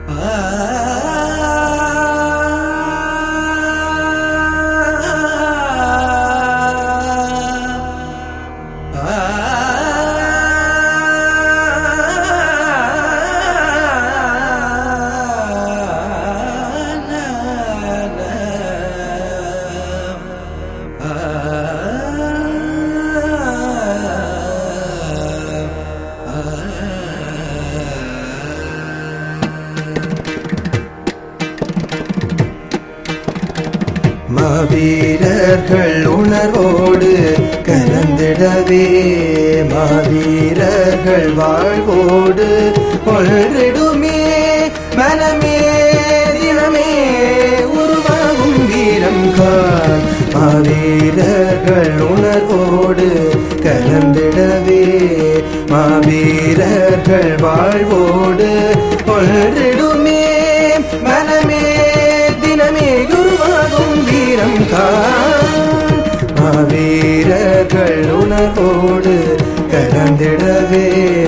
மாவீரர்கள் உணர்வோடு கலந்திடவே மாவீரர்கள் வாழ்வோடு கொள்றிடுமே மனமே தினமே உருவாகும் வீரம் கால் மாவீரர்கள் உணர்வோடு கலந்திடவே மாவீரர்கள் வாழ்வோடு கொள்றிடுமே மனமே தினமே உருவாகும் வீரம் கால் மாவீரர்கள் உணர்வோடு கலந்திடவே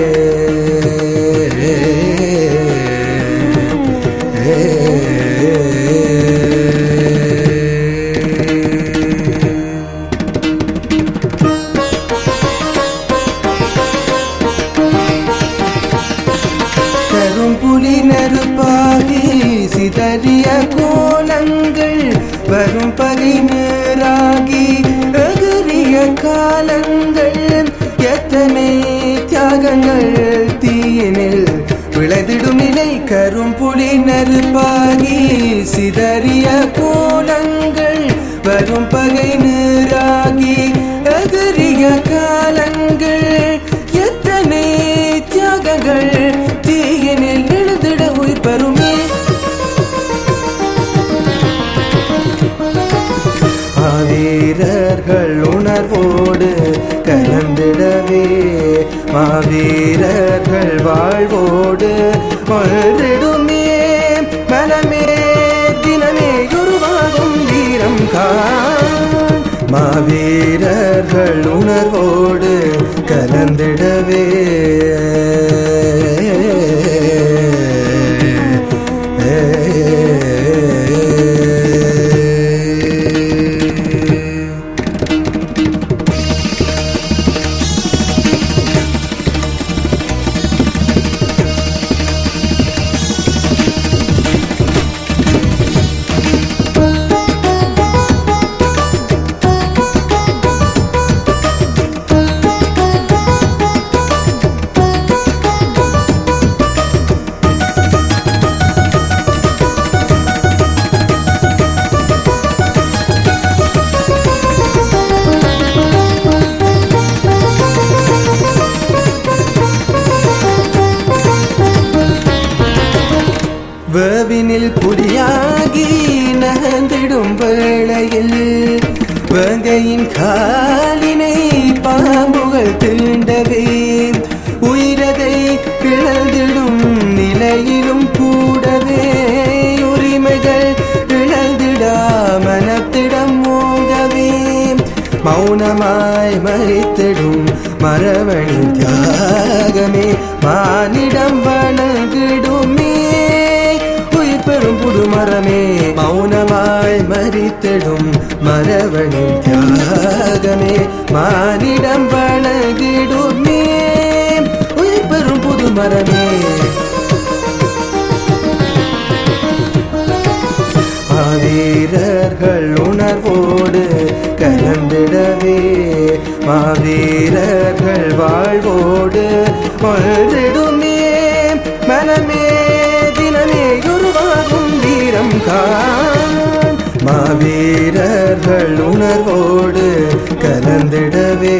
கரும்புலி நெருப்பாகி சிதறிய கோலங்கள் வரும் பகை நேராகி எகிறிய காலங்கள் எத்தனை தியாகங்கள் தீயினில் விளைதிடும் நிலை கரும்புலி நெருப்பாகி சிதறிய கோலங்கள் வரும் பகை நேராகி எகிறிய காலங்கள் எத்தனை தியாகங்கள் தீயினில் எழுதிட உயிர் பெறுமே மாவீரர்கள் உணர்வோடு கலந்திடவே மாவீரர்கள் வாழ்வோடு ஒன்றிடுமே மனமே தினமே உருவாகும் வீரம் காண் மாவீரர்கள் உணர்வோடு கலந்திடவே வேவினில் புலியாகி நகர்ந்திடும் வேளையில் வேங்கையின் காலினை பாம்புகள் தீண்டவே உயிரதை இழந்திடும் நிலையிலும் கூடவே உரிமைகள் இழந்திடா மனத்திடம் மூங்கவே மௌனமாய் மறித்திடும் மரவணின் தியாகமே மானிடம் வணங்கிடுமே உயிர் பெறும் புது மரமே மௌனமாய் மறித்திடும் மரவணின் தியாகமே மானிடம் வணங்கிடுமே உயிர் பெறும் புது மரமே மாவீரர்கள் உணர்வோடு கலந்திடவே மாவீரர்கள் வாழ்வோடு ஒன்றிடுமே மனமே தினமே உருவாகும் வீரம் காண் மாவீரர்கள் உணர்வோடு கலந்திடவே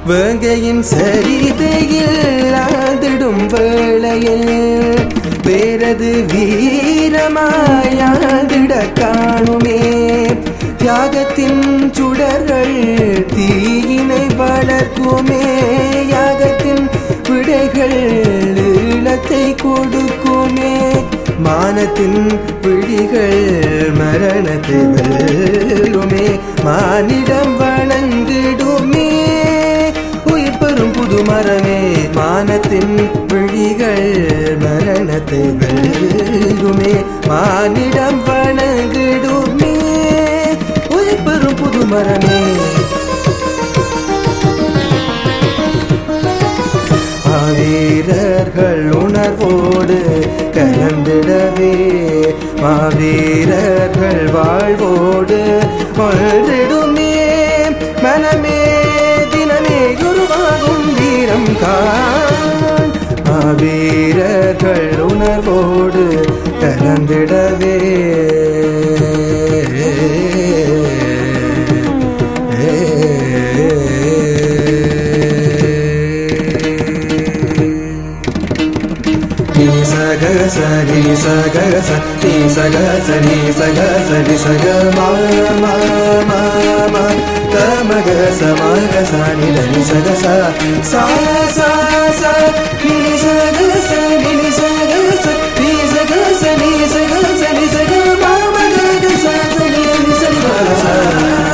வேங்கையின் சரிதையில் ஆதிடும் வேளையில் வேறது வீரமாயாதிட காணுமே தியாகத்தின் சுடர்கள் தீயினை வளர்க்குமே யாகத்தின் விடைகள் ஈழத்தை கொடுக்குமே மானத்தின் பிடிகள் மரணத்தை வெல்லுமே மானிடம் வணங்கிடுமே உயிர் பெறும் புது மரமே மானத்தின் விழிகள் மரணத்தை வெல்லுமே மானிடம் வணங்கிடுமே உயிர் பெறும் புது மரமே மாவீரர்கள் உணர்வோடு கலந்திடவே மாவீரர்கள் வாழ்வோடு ஒன்றிடுமே மனமே தினமே உருவாகும் வீரம் காண் மாவீரர்கள் உணர்வோடு கலந்திடவே ni sa ga sa ni sa ga sa ni sa ga sa ni sa ga sa ni sa ga ma ma ma ma ga ma ga sa ma ga sa ni da ni sa ga sa sa sa sa ni sa ga sa ni ni sa ga sa ni sa ga sa ni sa ga sa ni sa ga ma ma ga ga sa sa ni da ni sa ni ma ga sa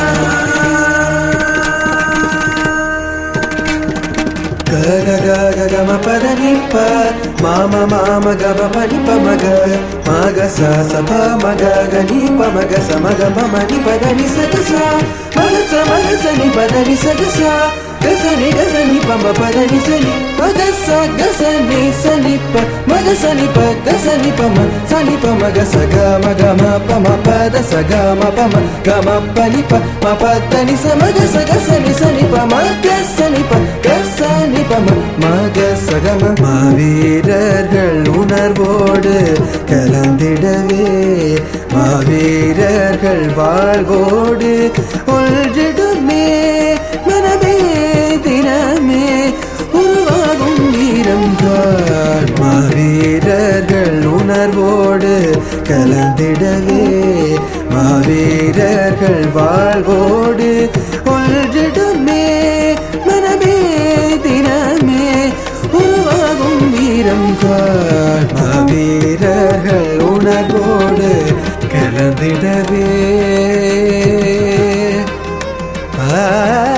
గగ గగ గమ పద నిప్ప మామ మామ గమ పని పమగ మగ స సప మగ గని పమగ సమగ మమ ని పద ని సగ స మగ స మగ స ని పద ని సగ స గస ని గస ని పమ పద ని స ని మగ స గస ని స ని ప మగ స ని ప గస ని పమ స ని ప మగ స గ మ గ మ ప మ పద స గ మ ప మ గ మ ప ని ప మ ప ద ని స మగ స గ స ని స ని ప మ గ స ని ప గ స ని ப ம மக சகம மாவீரர்கள் உணர்வோடு கலந்திடவே மாவீரர்கள் வாழ்வோடு ஒன்றிடுமே மனமே தினமே உருவாகும் வீரம் கார் மாவீரர்கள் உணர்வோடு கலந்திடவே மாவீரர்கள் வாழ்வோடு ஒன்றிடுமே மனமே தினமே உருவாகும் வீரம் கார் மாவீரர்கள் உணர்வோடு கலந்திடவே ஆ